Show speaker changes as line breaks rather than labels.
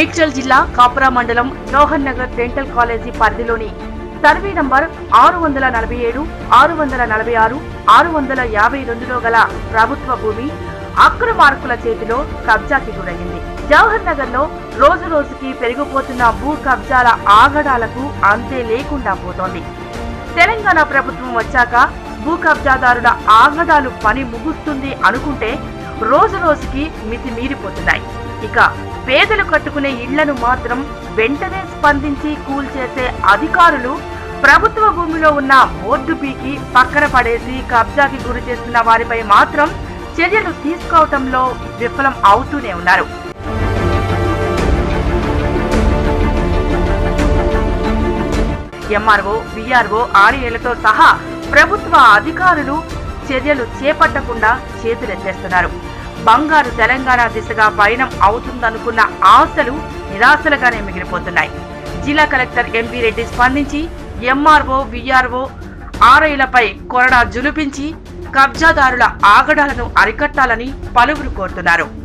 మేడ్చల్ జిల్లా కాపురా మండలం జవహర్ నగర్ డెంటల్ కాలేజీ పరిధిలోని సర్వే నంబర్ ఆరు వందల నలభై ఏడు ఆరు వందల నలభై ఆరు ఆరు వందల యాభై రెండులో గల ప్రభుత్వ భూమి అక్రమార్కుల చేతిలో కబ్జాకి గురయ్యింది జవహర్ నగర్ లో రోజు రోజుకి పెరిగిపోతున్న భూ కబ్జాల ఆగడాలకు అంతే లేకుండా పోతోంది తెలంగాణ ప్రభుత్వం వచ్చాక భూ కబ్జాదారుల ఆగడాలు పని ముగుస్తుంది అనుకుంటే రోజు రోజుకి మితి మీరిపోతున్నాయి ఇక పేదలు కట్టుకునే ఇళ్లను మాత్రం వెంటనే స్పందించి కూల్చేసే అధికారులు ప్రభుత్వ భూమిలో ఉన్న బోర్డు పీకి పక్కన పడేసి కబ్జాకి గురి చేస్తున్న వారిపై మాత్రం చర్యలు తీసుకోవటంలో విఫలం అవుతూనే ఉన్నారు ఎంఆర్ఓ విఆర్ఓ ఆర్ఏలతో సహా ప్రభుత్వ అధికారులు చర్యలు చేపట్టకుండా చేతులెత్తేస్తున్నారు బంగారు తెలంగాణ దిశగా పయనం అవుతుందనుకున్న ఆశలు నిరాశలుగానే మిగిలిపోతున్నాయి జిల్లా కలెక్టర్ ఎంపీ రెడ్డి స్పందించి ఎంఆర్ఓ విఆర్ఓ ఆర్ఐలపై కొరడా జులిపించి కబ్జాదారుల ఆగడాలను అరికట్టాలని పలువురు కోరుతున్నారు